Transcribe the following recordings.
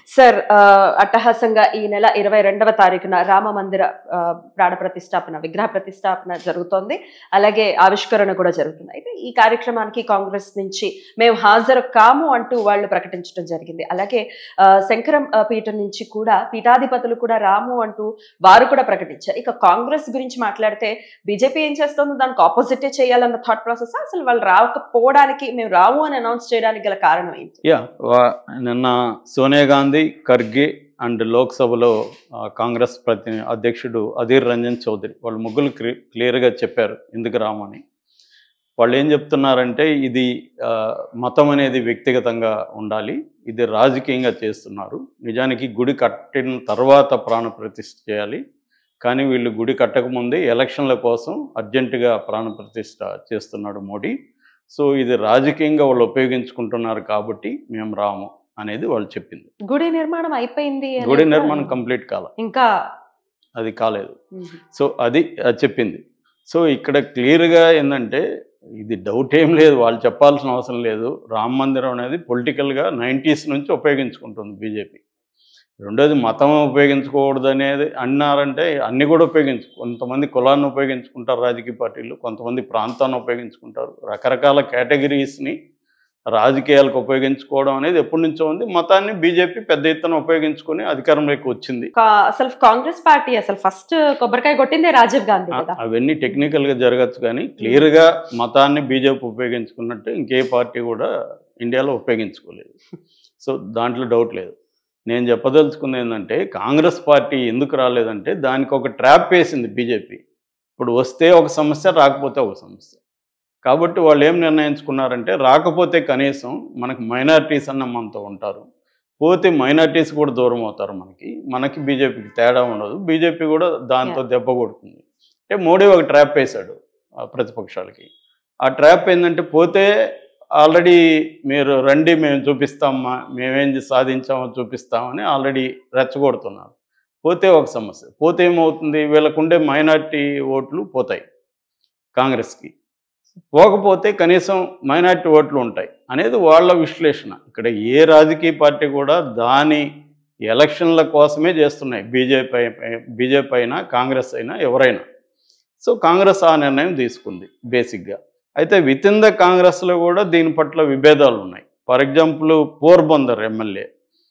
Sir ఆ, అట్టహాసంగా ఈ నెల ఇరవై రెండవ తారీఖున రామ మందిర ఆ, ప్రాణ ప్రతిష్టాపన విగ్రహ ప్రతిష్టాపన జరుగుతోంది అలాగే ఆవిష్కరణ కూడా జరుగుతుంది అయితే ఈ కార్యక్రమానికి కాంగ్రెస్ నుంచి మేము హాజరు కాము అంటూ వాళ్ళు ప్రకటించడం జరిగింది అలాగే ఆ, శంకరం ఆ, పీఠం నుంచి కూడా పీఠాధిపతులు కూడా రాము అంటూ వారు కూడా ప్రకటించారు ఇక కాంగ్రెస్ గురించి మాట్లాడితే బీజేపీ ఏం చేస్తుందో దానికి ఆపోజిటే చేయాలన్న థాట్ ప్రాసెస్ అసలు వాళ్ళు రాకపోవడానికి మేము రాము అని అనౌన్స్ చేయడానికి గల కారణం ఏంటి యా వా- నిన్న సోనియా గాంధీ ఖర్గే అండ్ లోక్సభలో ఆ, కాంగ్రెస్ ప్రతి అధ్యక్షుడు అధీర్ రంజన్ చౌదరి వాళ్ళు ముగ్గురు క్లి- క్లియర్గా చెప్పారు ఎందుకు రామని వాళ్ళు ఏం చెప్తున్నారంటే ఇది ఆ, మతం అనేది వ్యక్తిగతంగా ఉండాలి ఇది రాజకీయంగా చేస్తున్నారు నిజానికి గుడి కట్టిన తర్వాత ప్రాణ ప్రతిష్ఠ చేయాలి కానీ వీళ్ళు గుడి కట్టకముందే ఎలక్షన్ల కోసం అర్జెంటుగా ప్రాణ ప్రతిష్ఠ చేస్తున్నాడు మోడీ సో ఇది రాజకీయంగా వాళ్ళు ఉపయోగించుకుంటున్నారు కాబట్టి మేము రాము అనేది వాళ్ళు చెప్పింది గుడి నిర్మాణం అయిపోయింది అని గుడి కూడా నిర్మాణం కంప్లీట్ కాల ఇంకా అది కాలేదు ఉమ్, సో అది అది చెప్పింది సో ఇక్కడ క్లియర్గా ఏంటంటే ఇది డౌట్ ఏం లేదు వాళ్ళు చెప్పాల్సిన అవసరం లేదు రామ మందిరం అనేది పొలిటికల్గా నైంటీస్ నుంచి ఉపయోగించుకుంటుంది బీజేపీ రెండోది మతం ఉపయోగించకూడదు అనేది అన్నారంటే అన్ని కూడా ఉపయోగించు కొంతమంది కులాన్ని ఉపయోగించుకుంటారు రాజకీయ పార్టీలు కొంతమంది ప్రాంతాన్ని ఉపయోగించుకుంటారు రకరకాల కేటగిరీస్ని రాజకీయాలకు ఉపయోగించుకోవడం అనేది ఎప్పటి నుంచో ఉంది మతాన్ని బీజేపీ పెద్ద ఎత్తున ఉపయోగించుకొని అధికారంలోకి వచ్చింది కా- అసలు కాంగ్రెస్ పార్టీ అసలు ఫస్ట్ కొబ్బరికాయ కొట్టిందే రాజీవ్ గాంధీ ఆ- కదా అవన్నీ టెక్నికల్గా జరగచ్చు కానీ క్లియర్గా మతాన్ని బీజేపీ ఉపయోగించుకున్నట్టు ఇంకే పార్టీ కూడా ఇండియాలో ఉపయోగించుకోలేదు సో దాంట్లో డౌట్ లేదు నేను చెప్పదలుచుకుంది ఏంటంటే కాంగ్రెస్ పార్టీ ఎందుకు రాలేదంటే దానికి ఒక ట్రాప్ వేసింది బీజేపీ ఇప్పుడు వస్తే ఒక సమస్య రాకపోతే ఒక సమస్య కాబట్టి వాళ్ళు ఏం నిర్ణయించుకున్నారంటే రాకపోతే కనీసం మనకు మైనారిటీస్ అన్న మనతో ఉంటారు పోతే మైనారిటీస్ కూడా దూరం అవుతారు మనకి మనకి బీజేపీకి తేడా ఉండదు బీజేపీ కూడా దాంతో దెబ్బ కొడుతుంది అంటే మోడీ ఒక ట్రాప్ వేశాడు ఆ ప్రతిపక్షాలకి ఆ ట్రాప్ ఏంటంటే పోతే ఆల్రెడీ మీరు రండి మేము చూపిస్తామా మేమేం సాధించామో చూపిస్తామని ఆల్రెడీ రెచ్చగొడుతున్నారు పోతే ఒక సమస్య పోతే ఏమవుతుంది వీళ్ళకుండే మైనార్టీ ఓట్లు పోతాయి కాంగ్రెస్కి పోకపోతే కనీసం మైనార్టీ ఓట్లు ఉంటాయి అనేది వాళ్ళ విశ్లేషణ ఇక్కడ ఏ రాజకీయ పార్టీ కూడా దాని ఎలక్షన్ల కోసమే చేస్తున్నాయి బీజేపీ బీజేపీ అయినా కాంగ్రెస్ అయినా ఎవరైనా సో కాంగ్రెస్ ఆ నిర్ణయం తీసుకుంది బేసిక్గా అయితే విత్ ఇన్ ద కాంగ్రెస్లో కూడా దీని పట్ల విభేదాలు ఉన్నాయి for example Porbandar MLA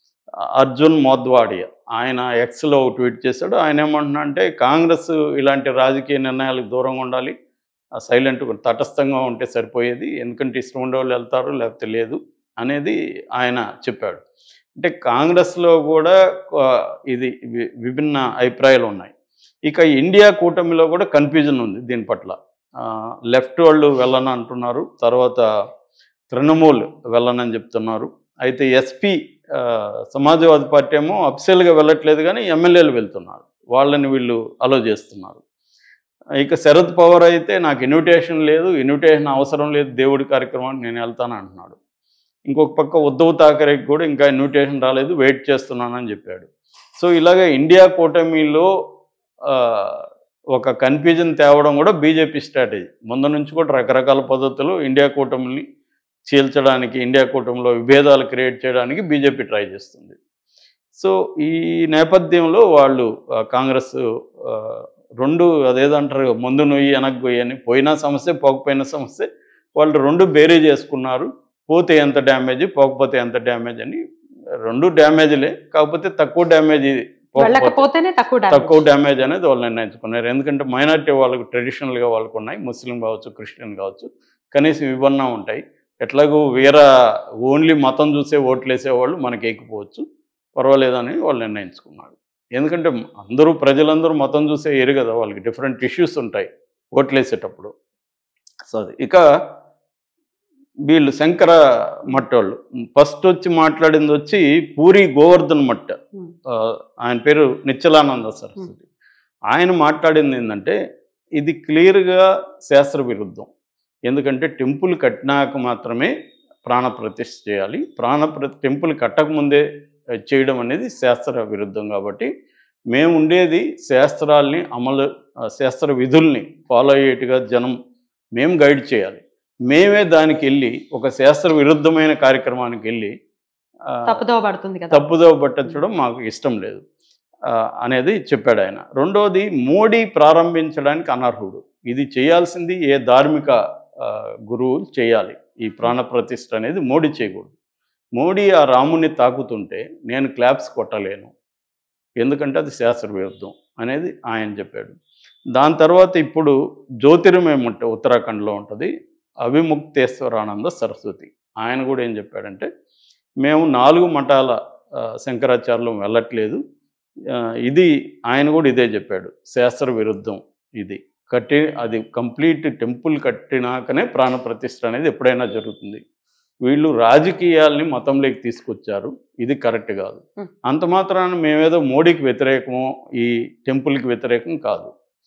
Arjun Modhwadia ఆయన ఎక్స్లో ట్వీట్ చేశాడు ఆయన ఏమంటున్నా అంటే కాంగ్రెస్ ఇలాంటి రాజకీయ నిర్ణయాలకు దూరంగా ఉండాలి సైలెంట్ తటస్థంగా ఉంటే సరిపోయేది ఎందుకంటే ఇష్టం ఉండే వాళ్ళు వెళ్తారు లేకపోతే లేదు అనేది ఆయన చెప్పాడు అంటే కాంగ్రెస్లో కూడా ఆ, ఇది వి- విభిన్న అభిప్రాయాలు ఉన్నాయి ఇక ఇండియా కూటమిలో కూడా కన్ఫ్యూజన్ ఉంది దీని పట్ల లెఫ్ట్ వాళ్ళు వెళ్ళను అంటున్నారు తర్వాత తృణమూల్ వెళ్ళనని చెప్తున్నారు అయితే ఎస్పీ సమాజ్వాదీ పార్టీ ఏమో అఫిషియల్గా వెళ్ళట్లేదు కానీ ఎమ్మెల్యేలు వెళ్తున్నారు వాళ్ళని వీళ్ళు అలో చేస్తున్నారు ఇక శరద్ పవార్ అయితే నాకు ఇన్విటేషన్ లేదు ఇన్విటేషన్ అవసరం లేదు దేవుడి కార్యక్రమానికి నేను వెళ్తాను అంటున్నాడు ఇంకొక పక్క ఉద్ధవ్ థాకరేకి కూడా ఇంకా ఇన్విటేషన్ రాలేదు వెయిట్ చేస్తున్నానని చెప్పాడు సో ఇలాగ ఇండియా కూటమిలో ఆ, ఒక కన్ఫ్యూజన్ తేవడం కూడా బీజేపీ స్ట్రాటజీ ముందు నుంచి కూడా రకరకాల పద్ధతులు ఇండియా కూటమిని చీల్చడానికి ఇండియా కూటమిలో విభేదాలు క్రియేట్ చేయడానికి బీజేపీ ట్రై చేస్తుంది సో ఈ నేపథ్యంలో వాళ్ళు ఆ, కాంగ్రెస్ ఆ, రెండు అదేదంటారు ముందు నొయ్యి వెనక్కి గొయ్యి అని పోయినా సమస్య పోకపోయినా సమస్య వాళ్ళు రెండు బేరీ చేసుకున్నారు పోతే ఎంత డ్యామేజ్ పోకపోతే ఎంత డ్యామేజ్ అని రెండు డ్యామేజ్లే కాకపోతే తక్కువ డ్యామేజ్ పోకపోతే వెళ్ళకపోతేనే తక్కువ damage. తక్కువ డ్యామేజ్ అనేది వాళ్ళు నిర్ణయించుకున్నారు ఎందుకంటే మైనారిటీ వాళ్ళకు ట్రెడిషనల్గా వాళ్ళకు ఉన్నాయి ముస్లిం కావచ్చు క్రిస్టియన్ కావచ్చు కనీసం ఇవన్నా ఉంటాయి ఎట్లాగో వేరే ఓన్లీ మతం చూసే ఓట్లు వేసేవాళ్ళు మనకి ఎక్కిపోవచ్చు పర్వాలేదని వాళ్ళు నిర్ణయించుకున్నారు ఎందుకంటే అందరూ ప్రజలందరూ మతం చూసే ఏరు కదా వాళ్ళకి డిఫరెంట్ ఇష్యూస్ ఉంటాయి ఓట్లు వేసేటప్పుడు సో అది ఇక వీళ్ళు శంకర మట్ట వాళ్ళు ఫస్ట్ వచ్చి మాట్లాడింది వచ్చి పూరి గోవర్ధన్ మట్ట ఉమ్, ఆ, ఆయన పేరు నిశ్చలానంద సరస్వతి ఆయన మాట్లాడింది ఏంటంటే ఇది క్లియర్గా శాస్త్ర విరుద్ధం ఎందుకంటే టెంపుల్ కట్టినాక మాత్రమే ప్రాణ ప్రతిష్ఠ చేయాలి ప్రాణ ప్ర టెంపుల్ కట్టకముందే ఆ, చేయడం అనేది శాస్త్ర విరుద్ధం కాబట్టి మేము ఉండేది శాస్త్రాల్ని అమలు ఆ, శాస్త్ర విధుల్ని ఫాలో అయ్యేట్టుగా జనం మేము గైడ్ చేయాలి మేమే దానికి వెళ్ళి ఒక శాస్త్ర విరుద్ధమైన కార్యక్రమానికి వెళ్ళి ఆ, తప్పుదోవ పడుతుంది కదా తప్పుదోవ పట్టించడం మాకు ఇష్టం లేదు ఆ, అనేది చెప్పాడు ఆయన రెండోది మోడీ ప్రారంభించడానికి అనర్హుడు ఇది చేయాల్సింది ఏ ధార్మిక ఆ, గురువు చేయాలి ఈ ప్రాణ ప్రతిష్ఠ అనేది మోడీ చేయకూడదు మోడీ ఆ రాముని తాకుతుంటే నేను క్లాప్స్ కొట్టలేను ఎందుకంటే అది శాస్త్ర విరుద్ధం అనేది ఆయన చెప్పాడు దాని తర్వాత ఇప్పుడు జ్యోతిర్మయం అంటే ఉత్తరాఖండ్లో ఉంటుంది అవిముక్తేశ్వరానంద సరస్వతి ఆయన కూడా ఏం చెప్పాడంటే మేము నాలుగు మఠాల ఆ, శంకరాచార్యులు వెళ్ళట్లేదు ఆ, ఇది ఆయన కూడా ఇదే చెప్పాడు శాస్త్ర విరుద్ధం ఇది కట్టి అది కంప్లీట్ టెంపుల్ కట్టినాకనే ప్రాణ ప్రతిష్ఠ అనేది ఎప్పుడైనా జరుగుతుంది వీళ్ళు రాజకీయాల్ని మతంలోకి తీసుకొచ్చారు ఇది కరెక్ట్ కాదు Hmm. అంత మాత్రాన మేమేదో మోడీకి వ్యతిరేకమో ఈ టెంపుల్కి వ్యతిరేకం కాదు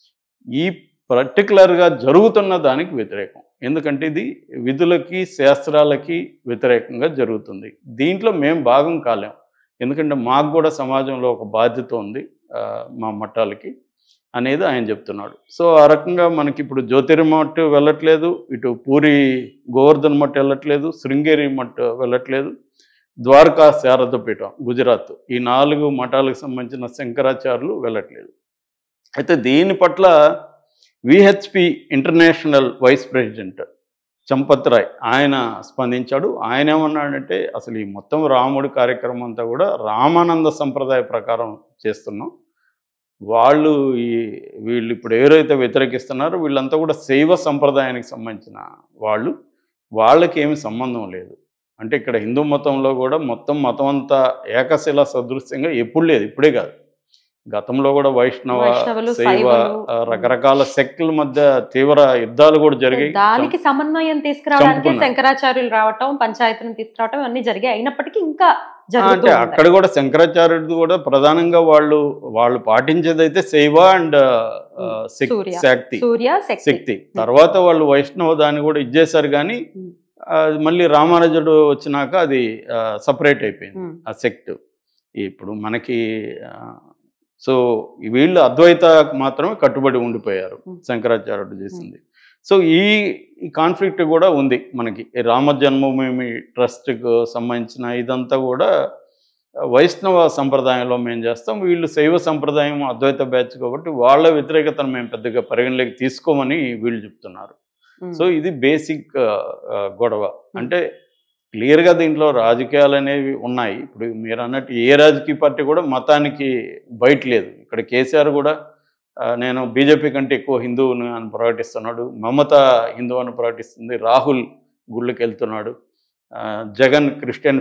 ఈ పర్టికులర్గా జరుగుతున్న దానికి వ్యతిరేకం ఎందుకంటే ఇది విధులకి శాస్త్రాలకి వ్యతిరేకంగా జరుగుతుంది దీంట్లో మేము భాగం కాలేం ఎందుకంటే మాకు కూడా సమాజంలో ఒక బాధ్యత ఉంది ఆ, మా మఠాలకి అనేది ఆయన చెప్తున్నాడు సో ఆ రకంగా మనకి ఇప్పుడు జ్యోతిర్మఠ్ వెళ్ళట్లేదు ఇటు పూరి గోవర్ధన్ మఠ్ వెళ్ళట్లేదు శృంగేరి మఠ్ వెళ్ళట్లేదు ద్వారకా శారద పీఠం గుజరాత్ ఈ నాలుగు మఠాలకు సంబంధించిన శంకరాచార్యులు వెళ్ళట్లేదు అయితే దీని పట్ల VHP international vice president Champat Rai ఆయన స్పందించాడు ఆయన ఏమన్నాడంటే అసలు ఈ మొత్తం రాముడి కార్యక్రమం అంతా కూడా రామానంద సంప్రదాయ ప్రకారం చేస్తున్నాం వాళ్ళు ఈ వీళ్ళు ఇప్పుడు ఎవరైతే వ్యతిరేకిస్తున్నారో వీళ్ళంతా కూడా శైవ సంప్రదాయానికి సంబంధించిన వాళ్ళు వాళ్ళకి ఏమి సంబంధం లేదు అంటే ఇక్కడ హిందూ మతంలో కూడా మొత్తం మతం అంతా ఏకశిల సదృశ్యంగా ఎప్పుడు లేదు ఇప్పుడే కాదు గతంలో కూడా వైష్ణవ వైష్ణవులు, శైవ శైవులు. ఆ, రకరకాల శక్తుల మధ్య తీవ్ర యుద్ధాలు కూడా జరిగాయి దానికి సమన్వయం తీసుకురావడానికి చంపుకున్నారు. శంకరాచార్యులు రావటం పంచాయతీలను తీసుకురావటం అన్ని జరిగాయి అయినప్పటికీ ఇంకా జరుగుతూ అంటే ఉన్నాయి. అక్కడ కూడా శంకరాచార్యుడు కూడా ప్రధానంగా వాళ్ళు వాళ్ళు పాటించేది అయితే శైవ అండ్ సూర్య. శక్తి సూర్య శక్తి శక్తి తర్వాత వాళ్ళు వైష్ణవ దాన్ని కూడా ఇచ్చేశారు కానీ ఉమ్. అది మళ్ళీ రామానుజుడు వచ్చినాక అది సపరేట్ అయిపోయింది ఉమ్. ఆ సెక్ట్ ఇప్పుడు మనకి ఆ, సో వీళ్ళు అద్వైత మాత్రమే కట్టుబడి ఉండిపోయారు ఉమ్. శంకరాచార్యుడు చేసింది సో ఈ ఈ కాన్ఫ్లిక్ట్ కూడా ఉంది మనకి ఈ రామ జన్మభూమి ట్రస్ట్కు సంబంధించిన ఇదంతా కూడా వైష్ణవ సంప్రదాయంలో మేము చేస్తాం వీళ్ళు శైవ సంప్రదాయం అద్వైత బ్యాచ్ కాబట్టి వాళ్ళ వ్యతిరేకతను మేము పెద్దగా పరిగణలోకి తీసుకోమని వీళ్ళు చెప్తున్నారు ఉమ్. సో ఇది బేసిక్ గొడవ అంటే క్లియర్గా దీంట్లో రాజకీయాలు అనేవి ఉన్నాయి ఇప్పుడు మీరు అన్నట్టు ఏ రాజకీయ పార్టీ కూడా మతానికి బయట లేదు ఇక్కడ కేసీఆర్ కూడా ఆ, నేను బీజేపీ కంటే ఎక్కువ హిందువుని అని ప్రకటిస్తున్నాడు మమత హిందువు అని ప్రకటిస్తుంది రాహుల్ గుళ్ళకి వెళ్తున్నాడు ఆ, జగన్ క్రిస్టియన్